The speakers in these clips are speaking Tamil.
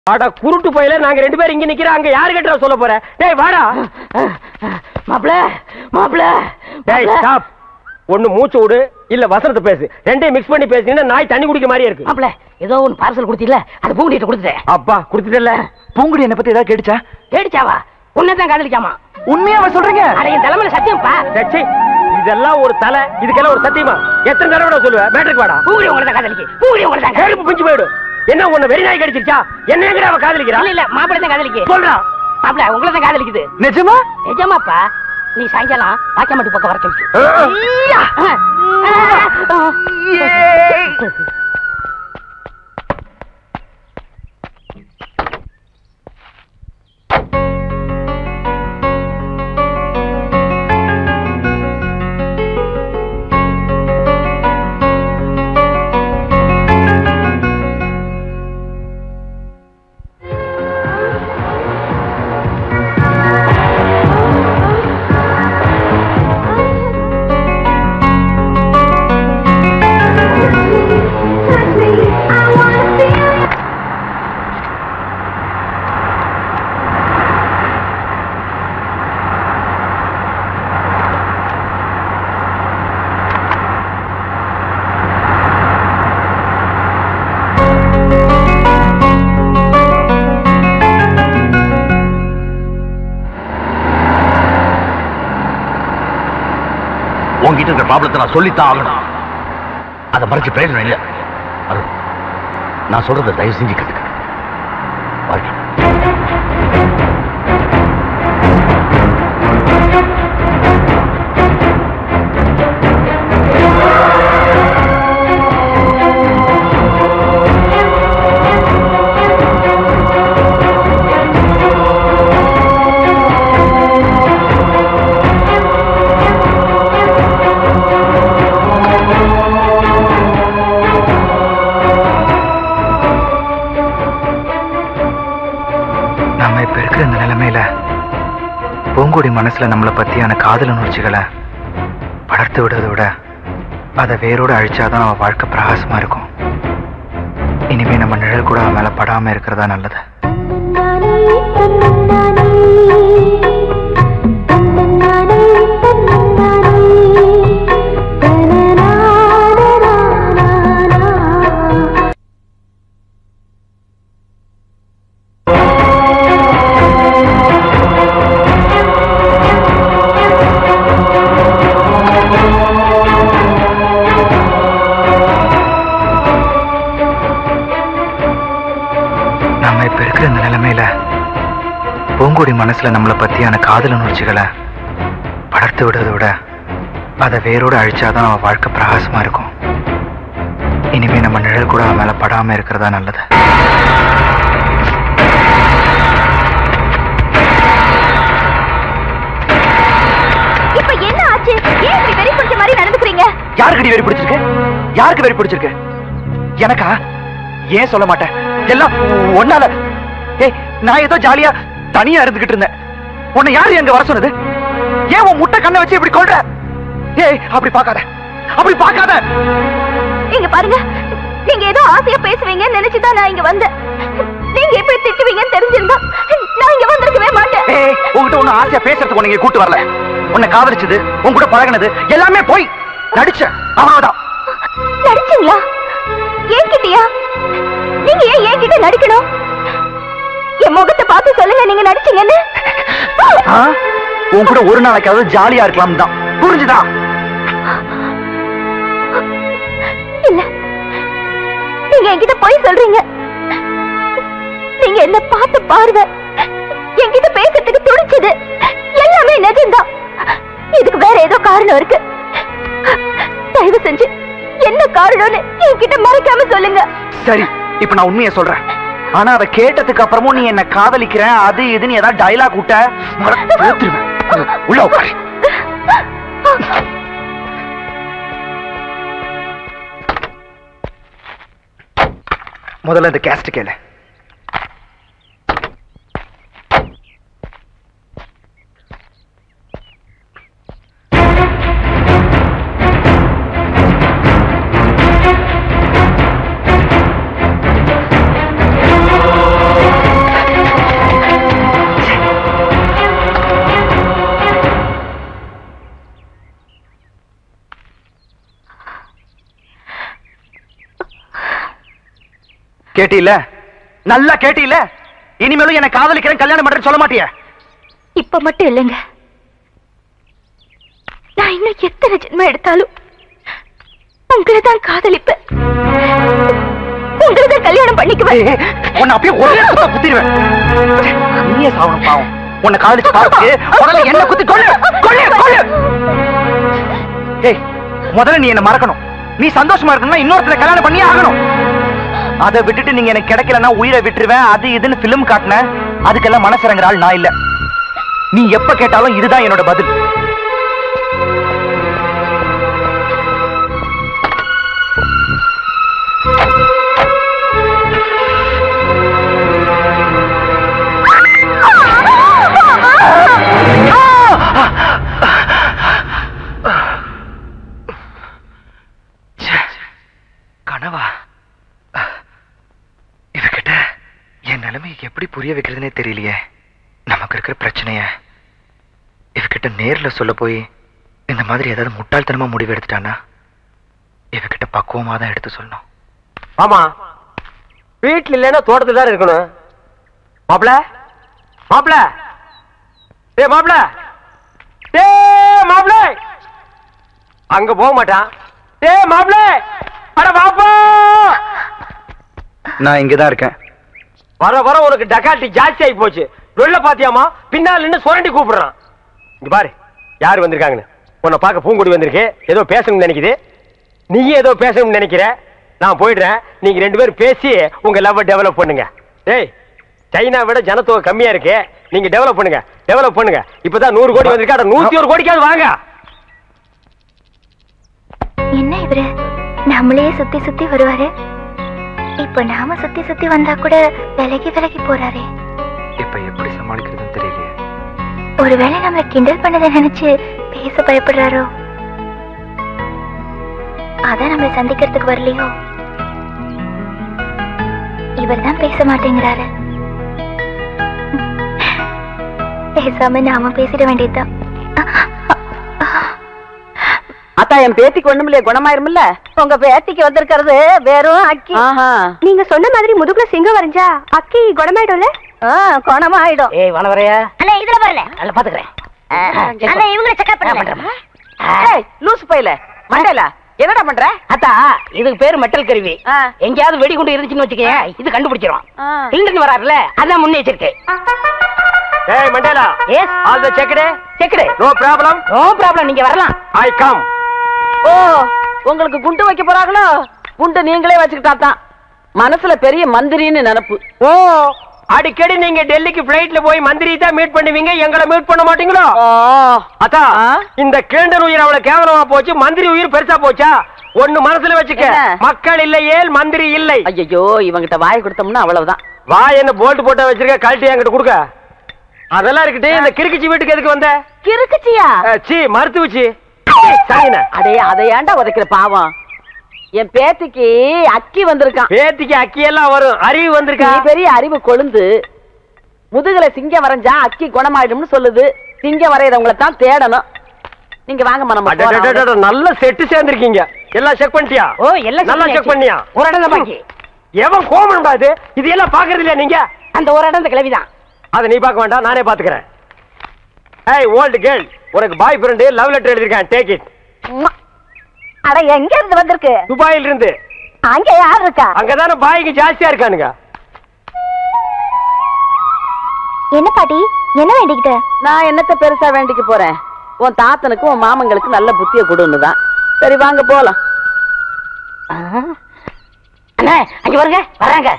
அட குருட்டு பையில நாங்க ரெண்டு பேரும் இங்க நிக்கிறோம் அங்க யாரு கிட்ட சொல்ல போற டேய் வாடா மாப்பிள மாப்பிள டேய் ஸ்டாப் ஒண்ணு மூச்சு விடு இல்ல வசனத்தை பேசு ரெண்டையும் மிக்ஸ் பண்ணி பேசுனீங்கன்னா நாய் தண்ணி குடிக்க மாதிரியே இருக்கு மாப்பிள ஏதோ ஒன்னு பார்சல் கொடுத்தீல்ல அது பூங்குடிட்ட கொடுத்துட்டேன் அப்பா குடுத்துட்டல பூங்குடி என்ன பத்தி ஏதாவது கேட்டுச்சா கேடிச்சாவா உன்னதான் காதலிக்காமா உண்மையாவ சொல்றீங்க அட என் தலைமையில சத்தியம்ப்பா டச்சே இதெல்லாம் ஒரு தலை இதுக்கெல்லாம் ஒரு சத்தியமா எத்தனை தடவை சொல்லுவ மேட்ருக்கு வாடா பூங்குடி உங்களை தான் காதலிக்கு பூங்குடி உங்களை தான் கேள்வி பிஞ்சு போயிடும் என்ன உன்னை வெறி நாய் கடிச்சிருச்சா என்ன எங்கடா அவ காதலிக்கிறா இல்ல இல்ல மாப்பிள தான் காதலிக்கு சொல்றா மாப்பிள உங்களை தான் காதலிக்குது நிஜமா நிஜமாப்பா நீ சாயங்காலம் பாக்கியமாட்டு பக்கம் வர சொல்லிச்சு ஆ. உன்கிட்ட இருக்கிற ப்ராப்ளத்தை நான் சொல்லித்தான் ஆகணும் அதை மறைச்சு பிரயோஜனம் இல்லை அருண், நான் சொல்றதை தயவு செஞ்சு கேட்டுக்க வாழ்க்கை நம்ம இப்ப இருக்கிற இந்த நிலைமையில பூங்குடி மனசுல நம்மளை பத்தியான காதல் உணர்ச்சிகளை வளர்த்து விடுறதை விட அதை வேரோடு அழிச்சாதான் அவன் வாழ்க்கை பிரகாசமா இருக்கும் இனிமே நம்ம நிழல் கூட அவன் மேல படாம இருக்கிறதா நல்லது நம்ம இப்ப இருக்கிற இந்த நிலைமையில பூங்குடி மனசுல நம்மளை பத்தியான காதல் உணர்ச்சிகளை வளர்த்து விடுறதை விட அதை வேரோடு அழிச்சாதான் அவன் வாழ்க்கை பிரகாசமா இருக்கும் இனிமே நம்ம நிழல் கூட அவன் மேல படாம இருக்கிறதா நல்லது இப்ப என்ன ஆச்சு ஏன் இப்படி வெறி பிடிச்ச மாதிரி நடந்துக்கிறீங்க யாருக்கடி வெறி பிடிச்சிருக்கு யாருக்கு வெறி பிடிச்சிருக்கு எனக்கா ஏன் சொல்ல மாட்டேன் எல்லாம் ஒன்னால ஏய் நான் ஏதோ ஜாலியா தனியா இருந்துகிட்டு இருந்தேன் உன்னை யாரு எங்க வர சொன்னது ஏன் உன் முட்டை கண்ணை வச்சு இப்படி கொள்ற ஏய் அப்படி பார்க்காத அப்படி பார்க்காத இங்க பாருங்க நீங்க ஏதோ ஆசையா பேசுவீங்கன்னு நினைச்சுதான் நான் இங்க வந்தேன் நீங்க எப்படி திட்டுவீங்கன்னு தெரிஞ்சிருந்தா நான் இங்க வந்திருக்கவே மாட்டேன் ஏய் உன்கிட்ட ஒண்ணு ஆசையா பேசுறதுக்கு உன்னை இங்க கூட்டு வரல உன்னை காதலிச்சது உன் கூட பழகுனது எல்லாமே போய் நடிச்ச அவ்வளவுதான் நடிச்சீங்களா என்கிட்டயா நீங்க ஏன் என்கிட்ட நடிக்கணும் என் முகத்தை பார்த்து சொல்லுங்க நீங்க நடிச்சீங்கன்னு ஆ? உன் கூட ஒரு நாளைக்காவது ஜாலியா இருக்கலாம் தான் புரிஞ்சுதா இல்ல நீங்க என்கிட்ட போய் சொல்றீங்க நீங்க என்ன பார்த்து பார்வை என்கிட்ட பேசுறதுக்கு துடிச்சது எல்லாமே நிஜம்தான் இதுக்கு வேற ஏதோ காரணம் இருக்கு தயவு செஞ்சு என்ன காரணம்னு என்கிட்ட மறைக்காம சொல்லுங்க சரி இப்ப நான் உண்மையை சொல்றேன் ஆனா அதை கேட்டதுக்கு அப்புறமும் நீ என்ன காதலிக்கிறேன் அது இதுன்னு ஏதாவது டைலாக் விட்ட மறந்து பேத்துருவேன். உள்ள உட்காரு முதல்ல இந்த கேஸ்ட் கேளு கேட்டியில்ல நல்லா கேட்டியில்ல இனிமேலும் என்ன காதலிக்கிறேன் கல்யாணம் பண்றேன்னு சொல்ல மாட்டியா இப்ப மட்டும் இல்லைங்க நான் இன்னும் எத்தனை ஜென்மம் எடுத்தாலும் உங்களை தான் காதலிப்பேன் உங்களை தான் கல்யாணம் பண்ணிக்குவேன் உன்னை அப்படியே ஒரே குத்த குத்திடுவேன் நீயே சாவணும் பாவம் உன்னை காதலிச்சு பார்த்துட்டு முதல்ல என்ன குத்தி கொள்ளு கொள்ளு கொள்ளு ஏய் முதல்ல நீ என்ன மறக்கணும் நீ சந்தோஷமா இருக்கணும்னா இன்னொருத்தர கல்யாணம் பண்ணியே ஆகணும் அதை விட்டுட்டு நீங்க எனக்கு கிடைக்கலன்னா உயிரை விட்டுருவேன் அது இதுன்னு பிலிம் காட்டினேன் அதுக்கெல்லாம் மனசிறங்குற ஆள் நான் இல்ல நீ எப்ப கேட்டாலும் இதுதான் என்னோட பதில் கனவா இவகிட்ட என் நிலைமை எப்படி புரிய வைக்கிறதுனே தெரியலையே நமக்கு இருக்கிற பிரச்சனைய இவகிட்ட நேர்ல சொல்ல போய் இந்த மாதிரி ஏதாவது முட்டாள்தனமா முடிவு எடுத்துட்டானா இவகிட்ட பக்குவமா தான் எடுத்து சொல்லணும் ஆமா வீட்டுல இல்லைன்னா தோட்டத்துல தான் இருக்கணும் மாப்பிள மாப்பிள ஏ மாப்பிள ஏ மாப்பிள அங்க போக மாட்டான் ஏ மாப்பிள அட பாப்பா நான் இங்கதான் இருக்கேன் வர வர உனக்கு டக்காட்டி ஜாஸ்தி ஆகி போச்சு வெளில பாத்தியாமா பின்னால் நின்னு சுரண்டி கூப்பிடுறான் இங்க பாரு யார் வந்திருக்காங்கன்னு உன்னை பார்க்க பூங்குடி வந்திருக்கு ஏதோ பேசணும்னு நினைக்குது நீயும் ஏதோ பேசணும்னு நினைக்கிற நான் போயிடுறேன் நீங்க ரெண்டு பேரும் பேசி உங்க லவ் டெவலப் பண்ணுங்க டேய் சைனா விட ஜனத்தொகை கம்மியா இருக்கு நீங்க டெவலப் பண்ணுங்க டெவலப் பண்ணுங்க இப்பதான் நூறு கோடி வந்திருக்கு அட நூத்தி ஒரு கோடிக்காவது வாங்க என்ன இவரு நம்மளே சுத்தி சுத்தி வருவாரு இப்ப நாம சுத்தி சுத்தி வந்தா கூட விலகி விலகி போறாரே இப்ப எப்படி சமாளிக்கிறதுன்னு தெரியலையே ஒருவேளை நம்மள கிண்டல் பண்ணதை நினைச்சு பேச பயப்படுறாரோ அதான் நம்மள சந்திக்கிறதுக்கு வரலையோ இவர் தான் பேச மாட்டேங்கிறாரு பேசாம நாம பேசிட வேண்டியதுதான் அத்தா என் பேத்திக்கு ஒண்ணுமில்லையே குணமாயிருமில்ல உங்க பேத்திக்கு வந்திருக்கிறது வெறும் அக்கி நீங்க சொன்ன மாதிரி முதுகுல சிங்கம் வரைஞ்சா அக்கி குணமாயிடும்ல ஆ, குணமாயிடும் ஏய் வனவரையா அண்ணா இதுல வரல நல்லா பாத்துக்கிறேன் அண்ணா இவங்களை செக்அப் பண்ணுங்க ஏய், லூசு பையல மண்டையில என்னடா பண்ற அத்தா இதுக்கு பேரு மெட்டல் கருவி ஆ. எங்கேயாவது வெடிகுண்டு இருந்துச்சுன்னு வச்சுக்கேன் இது கண்டுபிடிச்சிரும் ஆ. சிலிண்டர் வராருல அதான் முன்னெச்சரிக்கை ஏய் மண்டேலா எஸ் ஆல் த செக்கடே செக்குடு நோ ப்ராப்ளம் நோ ப்ராப்ளம் நீங்க வரலாம் ஐ கம் ஓ உங்களுக்கு குண்டு வைக்க போறாங்களோ குண்டு நீங்களே வச்சுக்கிட்டா தான் மனசுல பெரிய மந்திரின்னு நினப்பு ஓ அடிக்கடி நீங்க டெல்லிக்கு பிளைட்ல போய் மந்திரி தான் மீட் பண்ணுவீங்க எங்களை மீட் பண்ண மாட்டீங்களோ ஓ அத்தா ஆ? இந்த கிழண்டர் உயிர் அவ்வளவு கேவலமா போச்சு மந்திரி உயிர் பெருசா போச்சா ஒண்ணு மனசுல வச்சுக்க என்ன? மக்கள் இல்லையேல் மந்திரி இல்லை ஐயோ இவங்கிட்ட வாய் கொடுத்தோம்னா அவ்வளவுதான் வா என்ன போல்ட் போட்டா வச்சிருக்க கழட்டி என்கிட்ட கொடுக்க அதெல்லாம் இருக்கட்டும் இந்த கிறுக்கிச்சி வீட்டுக்கு எதுக்கு வந்த கிறுக்குச்சியா அஹ், சீ மருத்துவச்சி சரிண்ண அடே அதை ஏன்டா உதைக்கிற பாவம் என் பேத்திக்கு அக்கி வந்திருக்கான் பேத்திக்கு அக்கியெல்லாம் வரும் அறிவு வந்திருக்கா நீ பெரிய அறிவு கொழுந்து முதுகுல சிங்கம் வரைஞ்சா அக்கி குணமாயிடும்னு சொல்லுது சிங்கம் வரையறவங்கள தான் தேடணும் நீங்க வாங்க நம்ம போலாம். அடடடடட, நல்ல செட்டு சேர்ந்திருக்கீங்க எல்லாம் செக் பண்ணிட்டியா ஓ எல்லாம் நல்லா செக் பண்ணியா ஒரு இடம் தான் பாக்கி எவன் கோமன்டா இது இது எல்லாம் பாக்குறது இல்லையா நீங்க அந்த ஒரு இடம் இந்த கிளவிதான் அதை நீ பார்க்க வேண்டாம் நானே பாத்துக்கிறேன் ஏய் ஓல்டு கேர்ள் உனக்கு பாய் ஃப்ரெண்டு லவ் லெட்டர் எழுதிருக்கேன் டேக் இட் உம்மா. அட எங்க இருந்து வந்திருக்கு துபாயில இருந்து அங்க யார் இருக்கா அங்கதானே பாய்க்கு ஜாஸ்தியா இருக்கானுங்க என்ன பாட்டி என்ன வேண்டிக்கிட்ட நான் என்னத்த பெருசா வேண்டிக்க போறேன் உன் தாத்தனுக்கு உன் மாமங்களுக்கு நல்ல புத்திய கொடுன்னு தான் சரி வாங்க போலாம் அண்ணா அங்க வருங்க வராங்க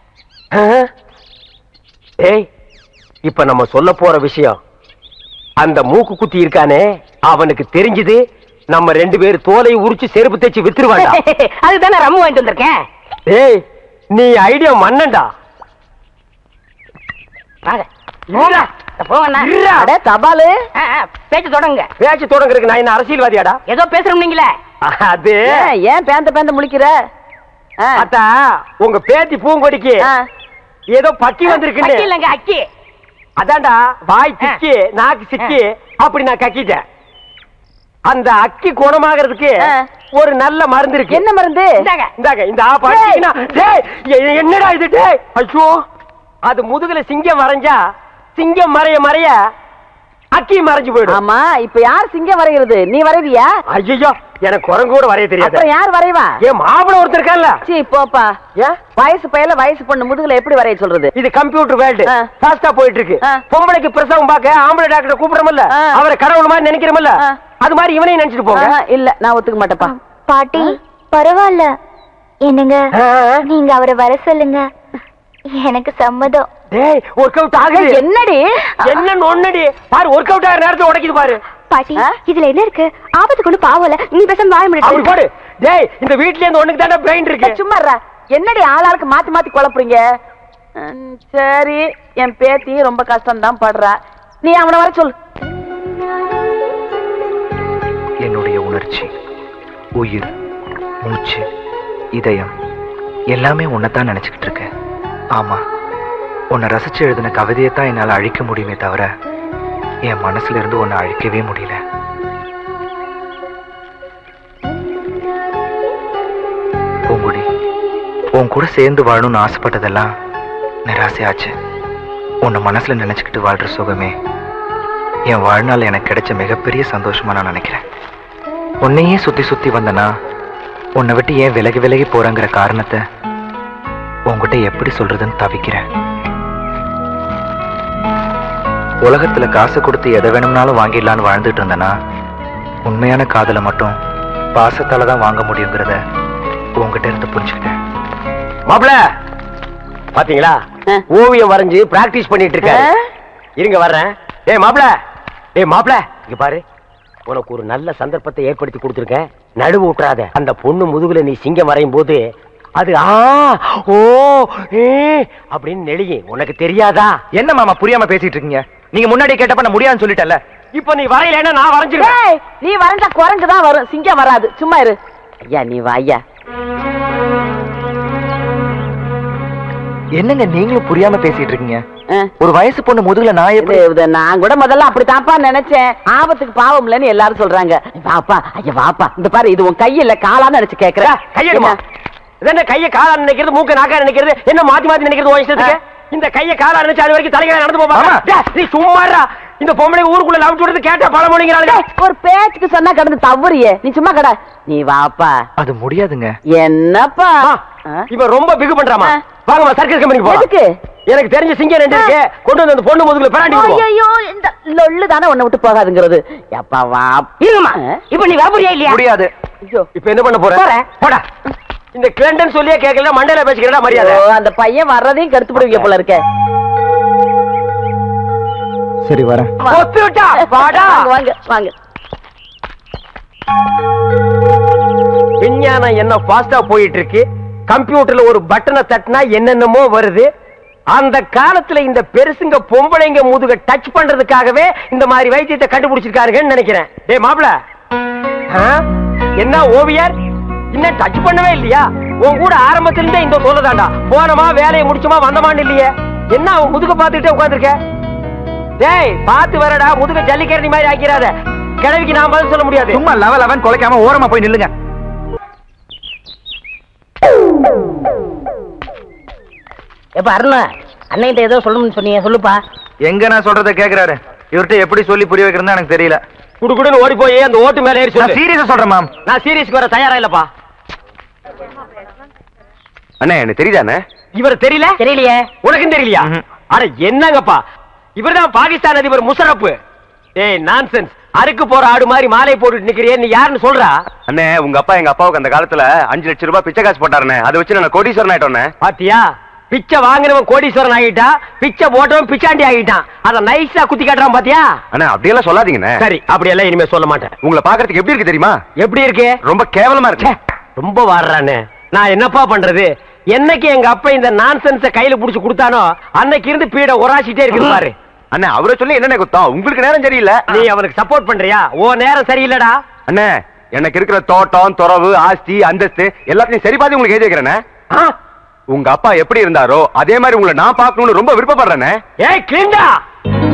ஏய் இப்ப நம்ம சொல்ல போற விஷயம் அந்த மூக்கு குத்தி இருக்கானே அவனுக்கு தெரிஞ்சது நம்ம ரெண்டு பேர் தோலை உரிச்சு செருப்பு தைச்சு வித்துருவாண்டா அதுதானே ரம்மு வாங்கிட்டு வந்திருக்கேன் ஏய் நீ ஐடியா மன்னன்டா வாங்க போங்க போங்கண்ணா இருடா. அட தபாலு ஆ, ஆ, பேச்சு தொடங்குங்க பேச்சு தொடங்குறதுக்கு நான் என்ன அரசியல்வாதியாடா ஏதோ பேசுறோம் நீங்களே அது ஏன், ஏன் பேந்த பேந்த முழிக்கிற ஆ. அத்தா உங்க பேத்தி பூங்கொடிக்கு ஆ. ஏதோ பக்கி வந்திருக்குன்னு அக்கி இல்லைங்க அக்கி அதான்டா வாய் திக்கி நாக்கு சிக்கி அப்படி நான் கக்கிட்டேன் அந்த அக்கி குணமாகறதுக்கு ஆ. ஒரு நல்ல மருந்து இருக்கு என்ன மருந்து இந்தாங்க. இந்தாங்க இந்த ஆப் அடிச்சீங்கன்னா டேய் எ- என்னடா இது டேய் ஐயோ அது முதுகுல சிங்கம் வரைஞ்சா சிங்கம் மறைய மறைய அக்கி மறைஞ்சு போயிடும் ஆமா இப்ப யார் சிங்கம் வரைகிறது நீ வரைவியா ஐயோ எனக்கு குரங்கு கூட வரைய தெரியாது அப்புறம் யார் வரைவா ஏன் மாப்பிள ஒருத்தர் இருக்கான்ல சீ போப்பா ஏன் வயசு பையல வயசு பொண்ணு முதுகுல எப்படி வரைய சொல்றது இது கம்ப்யூட்டர் வேர்ல்டு ஆ. ஃபாஸ்டா போயிட்டு இருக்கு ஆ. பொம்பளைக்கு பிரசவம் பார்க்க ஆம்பளை டாக்டர் கூப்பிடுறோம்ல ஆ. அவரை கடவுள் மாதிரி நினைக்கிறோம்ல ஆ. அது மாதிரி இவனையும் நினைச்சிட்டு போங்க ஆஹா, இல்ல நான் ஒத்துக்க மாட்டேப்பா பாட்டி பரவாயில்ல என்னங்க ஆ. நீங்க அவரை வர சொல்லுங்க எனக்கு சம்மதம் டேய் ஒர்க் அவுட் ஆகுது என்னடி என்ன நொன்னடி பாரு ஒர்க் அவுட் ஆகிற நேரத்துல உடைக்குது பாரு பாட்டி ஆ? இதுல என்ன இருக்கு ஆபத்துக்கு ஒண்ணு பாவம் இல்ல நீ பேசாம வாய அப்படி முடியாது போடு டேய் இந்த வீட்ல இருந்து ஒண்ணுக்கு தானே பிரெயின் இருக்கு சும்மா இருடா. என்னடி ஆளாளுக்கு மாத்தி மாத்தி குழப்புறீங்க ம், சரி என் பேத்தி ரொம்ப கஷ்டம் தான் படுறா நீ அவனை வர சொல்லு என்னுடைய உணர்ச்சி உயிர் மூச்சு இதயம் எல்லாமே உன்னைத்தான் நினைச்சுக்கிட்டு இருக்கேன் ஆமா உன்னை ரசிச்சு எழுதின கவிதையை தான் என்னால் அழிக்க முடியுமே தவிர என் மனசுல இருந்து உன்னை அழிக்கவே முடியல பூங்குடி உன் கூட சேர்ந்து வாழணும்னு ஆசைப்பட்டதெல்லாம் நிராசையாச்சு உன்னை மனசுல நினைச்சுக்கிட்டு வாழ்ற சுகமே என் வாழ்நாள் எனக்கு கிடைச்ச மிகப்பெரிய சந்தோஷமா நான் நினைக்கிறேன் உன்னையே சுத்தி சுத்தி வந்தனா உன்னை விட்டு ஏன் விலகி விலகி போறேங்கிற காரணத்தை உன்கிட்ட எப்படி சொல்றதுன்னு தவிக்கிறேன் உலகத்துல காசு கொடுத்து எதை வேணும்னாலும் வாங்கிடலான்னு வாழ்ந்துட்டு இருந்தனா உண்மையான காதலை மட்டும் பாசத்தால தான் வாங்க முடியுங்கிறத உன்கிட்ட இருந்து புரிஞ்சுக்கிட்டேன் மாப்பிள பாத்தீங்களா ஆ. ஓவியம் வரைஞ்சு பிராக்டிஸ் பண்ணிட்டு இருக்காரு ஆ? இருங்க வர்றேன் ஏய் மாப்பிள ஏய் மாப்பிள இங்க பாரு உனக்கு ஒரு நல்ல சந்தர்ப்பத்தை ஏற்படுத்தி கொடுத்துருக்கேன் நடுவு விட்டுறாத அந்த பொண்ணு முதுகுல நீ சிங்கம் வரையும் போது அது ஆ ஓ ஏ அப்படின்னு நெளியும் உனக்கு தெரியாதா என்ன மாமா புரியாம பேசிட்டு இருக்கீங்க நீங்க முன்னாடி கேட்டப்ப நான் முடியாதுன்னு சொல்லிட்டேன்ல இப்ப நீ வரையிலன்னா நான் வரைஞ்சிருவேன் டேய், நீ வரைஞ்சா குரங்கு தான் வரும் சிங்கம் வராது சும்மா இரு ஐயா நீ வா ஐயா என்னங்க நீங்களும் புரியாம பேசிட்டு இருக்கீங்க ஆ. ஒரு வயசு பொண்ணு முதுகுல நான் இது எப்படி இது நான் கூட முதல்ல அப்படித்தான்ப்பா நினைச்சேன் ஆபத்துக்கு பாவம் இல்லைன்னு எல்லாரும் சொல்றாங்க வாப்பா ஐயா வாப்பா இந்த பாரு இது உன் கையில காலான்னு நினைச்சு கேக்குறேன் கையெடுமா இது என்ன கைய காலா நினைக்கிறது மூக்க நாக்கா நினைக்கிறது என்ன மாத்தி மாத்தி நினைக்கிறது உன் இஷ்டத்துக்கு இந்த கைய காலா நினைச்சு அது வரைக்கும் தலைகளை நடந்து போப்பா ஆமா. டேய், நீ சும்மாடா இந்த பொம்பளை ஊருக்குள்ள லவ் விடுறது கேட்டா பல மொழிங்கிறாளுங்க டேய், ஒரு பேச்சுக்கு சொன்னா கடந்து தவறியே நீ சும்மா கடை நீ வாப்பா அது முடியாதுங்க என்னப்பா அம்மா, இவன் ரொம்ப பிகு பண்றாமா ஆ. வாங்கம்மா சர்க்கஸ் கம்பெனிக்கு போலாம் எதுக்கு எனக்கு தெரிஞ்ச சிங்கம் ரெண்டு இருக்கு கொண்டு வந்து அந்த பொண்ணு முதுகுல பிராண்டி விடுவோம் ஐயோ இந்த லொள்ளு தானே உன்னை விட்டு போகாதுங்கிறது எப்பா வா இருங்கம்மா இப்ப நீ வரப்போறியா இல்லையா முடியாது ஐயோ இப்ப என்ன பண்ண போற போறேன். போடா இந்த கிளண்டன் சொல்லியே கேட்கல மண்டையில பேசிக்கிறா மரியாதை ஐயோ, அந்த பையன் வர்றதையும் கெடுத்து போடுவீங்க போல இருக்க சரி வரேன் ஒத்து விட்டா வாடா வாங்க வாங்க வாங்க விஞ்ஞானம் என்ன ஃபாஸ்டா போயிட்டு இருக்கு கம்ப்யூட்டர்ல ஒரு பட்டனை தட்டினா என்னென்னமோ வருது அந்த காலத்துல இந்த பெருசுங்க பொம்பளைங்க முதுக டச் பண்றதுக்காகவே இந்த மாதிரி வைத்தியத்தை கண்டுபிடிச்சிருக்காருங்கன்னு நினைக்கிறேன் டேய் மாப்பிள என்ன ஓவியர் இன்னும் டச் பண்ணவே இல்லையா உன் கூட ஆரம்பத்துல இருந்தே இந்த சொல்லதாண்டா போனமா வேலையை முடிச்சுமா வந்தமான்னு இல்லையே என்ன அவன் முதுக பார்த்துக்கிட்டே உட்காந்துருக்க டேய் பார்த்து வரடா முதுக ஜல்லிக்கரணி மாதிரி ஆக்கிறாத கிழவிக்கு நான் பதில் சொல்ல முடியாது சும்மா லெவல் லெவன் குலைக்காம ஓரமா போய் நில்லுங்க எப்ப அருணா அன்னைகிட்ட ஏதோ சொல்லணும்னு சொன்னீங்க சொல்லுப்பா எங்க நான் சொல்றத கேக்குறாரு இவர்கிட்ட எப்படி சொல்லி புரிய வைக்கிறதா எனக்கு தெரியல குடுகுடுன்னு ஓடி போய் அந்த ஓட்டு மேல ஏறி நான் சொல்லு சீரியஸா சொல்றேன் மேம் நான் சீரியஸ்க்கு வர தயாரா இல்லப்பா அண்ணே எனக்கு தெரியுதாண்ணே இவர் தெரியல தெரியலையே உனக்கும் தெரியலையா ம்ஹும். அட என்னங்கப்பா இவர்தான் பாகிஸ்தான் அதிபர் முஷரப் ஏய் நான்சென்ஸ் அறுக்கு போற ஆடு மாதிரி மாலை போட்டுட்டு நிக்கிறியே நீ யாருன்னு சொல்றா அண்ணே உங்க அப்பா எங்க அப்பாவுக்கு அந்த காலத்துல அஞ்சு லட்சம் ரூபாய் பிச்சை காசு போட்டாருண்ணே அதை வச்சு நான் கோடீஸ்வரன் ஆயிட்டோண்ணே பாத்தியா பிச்சை வாங்கினவன் கோடீஸ்வரன் ஆகிட்டான் பிச்சை போட்டவன் பிச்சாண்டி ஆகிட்டான் அத நைஸா குத்தி காட்டுறான் பாத்தியா அண்ணா அப்படியெல்லாம் சொல்லாதீங்கண்ணே சரி அப்படியெல்லாம் இனிமே சொல்ல மாட்டேன் உங்களை பாக்குறதுக்கு எப்படி இருக்கு தெரியுமா எப்படி இருக்கு ரொம்ப கேவலமா இருக்கு ரொம்ப வாடுறானே நான் என்னப்பா பண்றது என்னைக்கு எங்க அப்பா இந்த நான்சென்ஸ கையில புடிச்சு கொடுத்தானோ அன்னைக்கு இருந்து பீட உராசிட்டே இருக்குது பாரு அண்ணே அவரை சொல்லி என்னண்ணே குத்தம் உங்களுக்கு நேரம் சரியில்லை நீ அவனுக்கு சப்போர்ட் பண்றியா ஓ நேரம் சரியில்லடா அண்ணே எனக்கு இருக்கிற தோட்டம் துறவு ஆஸ்தி அந்தஸ்து எல்லாத்தையும் சரி பாதி உங்களுக்கு எழுதி வைக்கிறேண்ணே ஆ? உங்க அப்பா எப்படி இருந்தாரோ அதே மாதிரி உங்களை நான் பார்க்கணும்னு ரொம்ப விருப்பப்படுறேண்ணே ஏய் கிளிண்டா